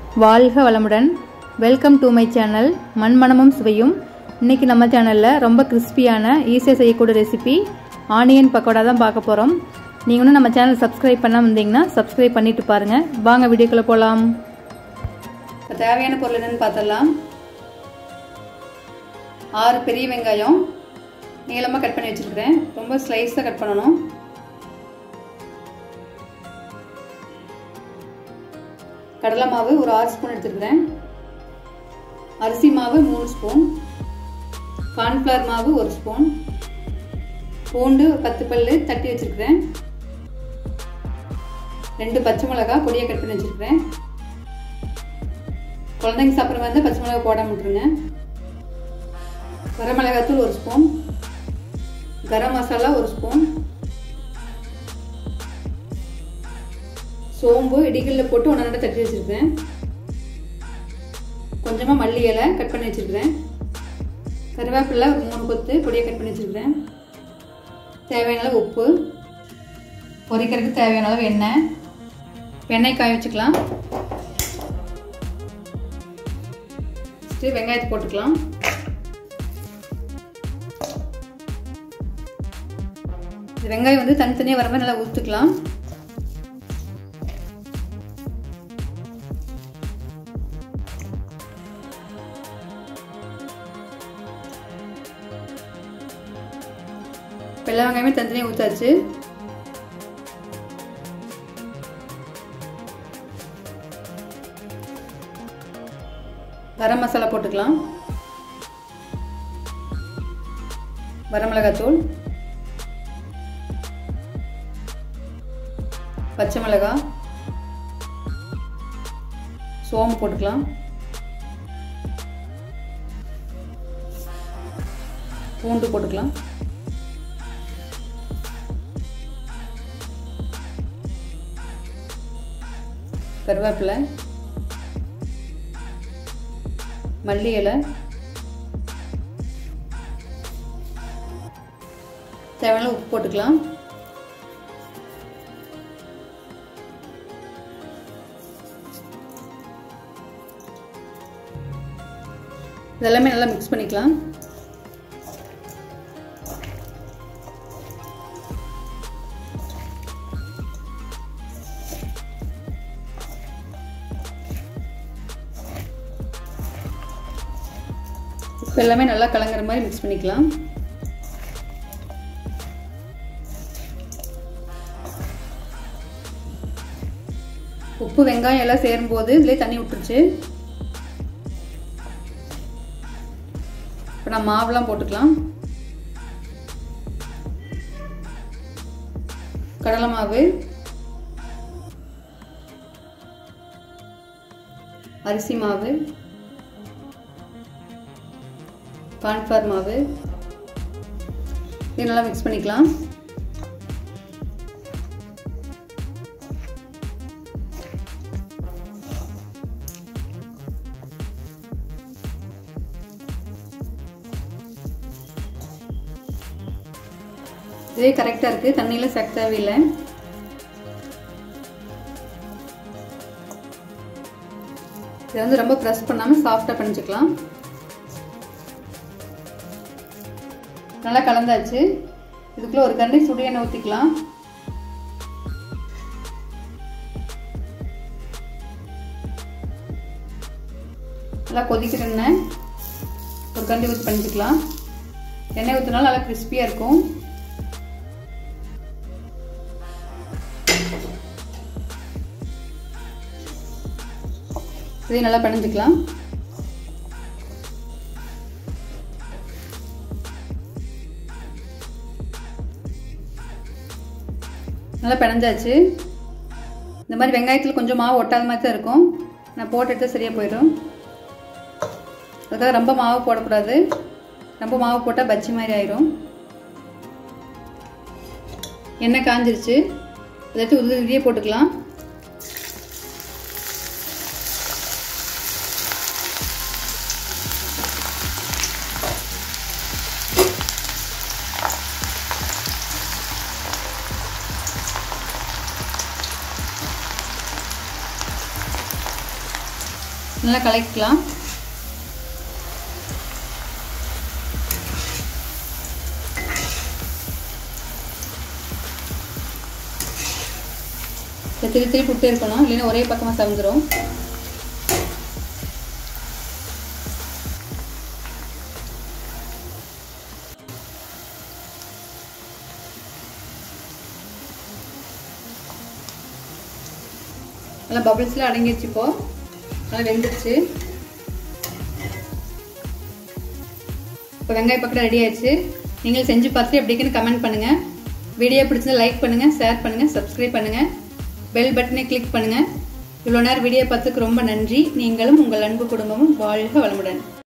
வாழ்க வளமுடன் welcome to my channel மண்மணமும் சுவையும் இன்னைக்கு நம்ம சேனலில் ரொம்ப கிறிஸ்பியான ஈஸியாக செய்யக்கூடிய ரெசிபி ஆனியன் பக்கோடா தான் பார்க்க போகிறோம் நீங்கள் இன்னும் நம்ம சேனல் சப்ஸ்கிரைப் பண்ணாமல் இருந்தீங்கன்னா சப்ஸ்கிரைப் பண்ணிட்டு பாருங்கள் வாங்க வீடியோக்குள்ளே போகலாம் இப்போ தேவையான பொருள் என்னென்னு பார்த்தலாம் ஆறு பெரிய வெங்காயம் நீளமாக கட் பண்ணி வச்சுருக்கிறேன் ரொம்ப ஸ்லைஸாக கட் பண்ணணும் கடலை மாவு ஒரு ஆறு ஸ்பூன் எடுத்துருக்கிறேன் அரிசி மாவு மூணு ஸ்பூன் கார்ன்ஃப்ளவர் மாவு ஒரு ஸ்பூன் பூண்டு பத்து பல் தட்டி வச்சுருக்கிறேன் ரெண்டு பச்சை மிளகா பொடியை கட் பண்ணி வச்சுருக்கிறேன் குழந்தைங்க சாப்பிட்ற வந்து பச்சை மிளகா போடாம விட்டுருங்க வரமிளகாத்தூள் ஒரு ஸ்பூன் கரம் மசாலா ஒரு ஸ்பூன் சோம்பு இடிகளில் போட்டு ஒன்று ரெண்டு தட்டி வச்சுருக்கேன் கொஞ்சமாக மல்லி இலை கட் பண்ணி வச்சுருக்கிறேன் கருவேப்பிலை ஒரு மூணு கொத்து பொடியை கட் பண்ணி வச்சுருக்கிறேன் தேவையான அளவு உப்பு பொரிக்கிறதுக்கு தேவையான அளவு எண்ணெய் எண்ணெய் காய வச்சுக்கலாம் ஃபஸ்ட்டு வெங்காயத்தை போட்டுக்கலாம் வெங்காயம் வந்து தனித்தனியாக வர மாதிரி நல்லா ஊற்றுக்கலாம் எல்லா வெங்காயமே தனித்தனியாக ஊற்றாச்சு கரம் மசாலா போட்டுக்கலாம் வரமிளகாத்தூள் பச்சை மிளகாய் சோம்பு போட்டுக்கலாம் பூண்டு போட்டுக்கலாம் கருவேப்பிலை மல்லி இலை தேவையான உப்பு போட்டுக்கலாம் இதெல்லாமே நல்லா மிக்ஸ் பண்ணிக்கலாம் இப்போ எல்லாமே நல்லா கலங்குற மாதிரி மிக்ஸ் பண்ணிக்கலாம் உப்பு வெங்காயம் எல்லாம் சேரும்போது இதுலேயே தண்ணி விட்டுருச்சு இப்போ நான் மாவுலாம் போட்டுக்கலாம் கடலை மாவு அரிசி மாவு கார்ன்ஃப்ளவர் மாவு இது நல்லா மிக்ஸ் பண்ணிக்கலாம் இதே கரெக்டாக இருக்குது தண்ணியில் சேர்க்க தேவையில்லை இதை வந்து ரொம்ப ப்ரெஸ் பண்ணாமல் சாஃப்டாக பண்ணிச்சுக்கலாம் நல்லா கலந்தாச்சு இதுக்குள்ளே ஒரு கண்டி சுடு எண்ணெய் ஊற்றிக்கலாம் நல்லா கொதிக்கிற எண்ணெய் ஒரு கண்டி ஊற்றி பண்ணிக்கலாம் எண்ணெய் ஊற்றினாலும் நல்லா கிறிஸ்பியாக இருக்கும் இதையும் நல்லா பிணைஞ்சிக்கலாம் நல்லா பிணைஞ்சாச்சு இந்த மாதிரி வெங்காயத்தில் கொஞ்சம் மாவு ஒட்டாத மாதிரி தான் இருக்கும் நான் போட்டு எடுத்து சரியாக போயிடும் அதுக்காக ரொம்ப மாவு போடக்கூடாது ரொம்ப மாவு போட்டால் பச்சி மாதிரி ஆயிரும் எண்ணெய் காஞ்சிருச்சு ஏதாச்சும் உதிரி உதிரியே போட்டுக்கலாம் நல்லா கலக்கிக்கலாம் திருப்பி திருப்பி விட்டு இருக்கணும் இல்லைன்னா ஒரே பக்கமாக சமைஞ்சிரும் நல்லா பபிள்ஸ்லாம் அடங்கிடுச்சு இப்போ நல்லா வெந்துருச்சு இப்போ வெங்காய பக்கடை ரெடி ஆயிடுச்சு நீங்கள் செஞ்சு பார்த்துட்டு எப்படி இருக்குன்னு கமெண்ட் பண்ணுங்கள் வீடியோ பிடிச்சதை லைக் பண்ணுங்கள் ஷேர் பண்ணுங்கள் சப்ஸ்கிரைப் பண்ணுங்கள் பெல் பட்டனை கிளிக் பண்ணுங்கள் இவ்வளோ நேரம் வீடியோ பார்த்துக்கு ரொம்ப நன்றி நீங்களும் உங்கள் அன்பு குடும்பமும் வாழ்க வளமுடன்